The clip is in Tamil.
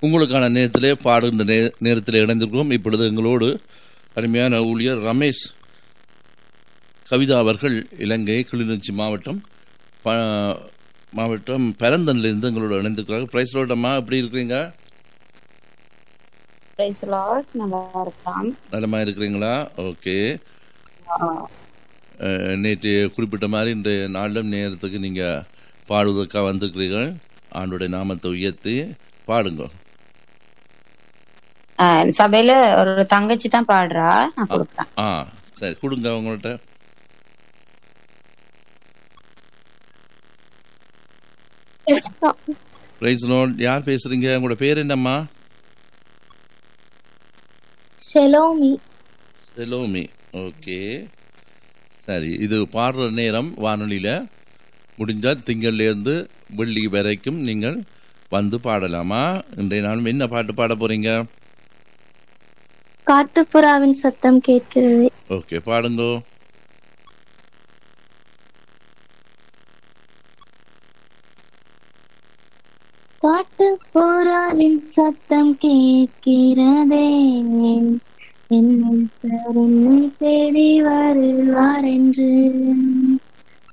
உங்களுக்கான நேரத்திலே பாடுகின்ற நே நேரத்தில் இணைந்திருக்கிறோம் இப்பொழுது எங்களோடு அருமையான ஊழியர் ரமேஷ் கவிதா அவர்கள் இலங்கை கிளிநொச்சி மாவட்டம் ப மாவட்டம் பரந்தனிலிருந்து எங்களோட இணைந்திருக்கிறார்கள் பிரைஸ் ரோட்டம்மா எப்படி இருக்கிறீங்க பிரைஸ் லார்ட் நல்லா இருக்கலாம் நலமா இருக்கிறீங்களா ஓகே அஹ், நேற்று குறிப்பிட்ட மாதிரி இந்த நாளிலும் நேரத்துக்கு நீங்கள் பாடுவதற்காக வந்திருக்கிறீர்கள் ஆண்டுடைய நாமத்தை உயர்த்தி பாடுங்க ஆஹ் சபையில ஒரு தங்கச்சி தான் பாடுறா நான் கொடுக்குறேன் ஆ சரி கொடுங்க அவங்கள்ட்ட பிரைஸ் நோட் யார் பேசுறீங்க உங்களோட பேர் என்னம்மா ஷெலோமி செலோமி ஓகே சரி இது பாடுற நேரம் வானொலியில் முடிஞ்சால் திங்கள்லேருந்து வெள்ளி வரைக்கும் நீங்கள் வந்து பாடலாமா இன்றைய நாள் என்ன பாட்டு பாட போறீங்க காட்டுப்புறாவின் சத்தம் கேட்கிறது ஓகே பாடுங்கோ காட்டுப்புறாவின் சத்தம் கேட்கிறதே என்னை தருணை தேடி வருவார் என்று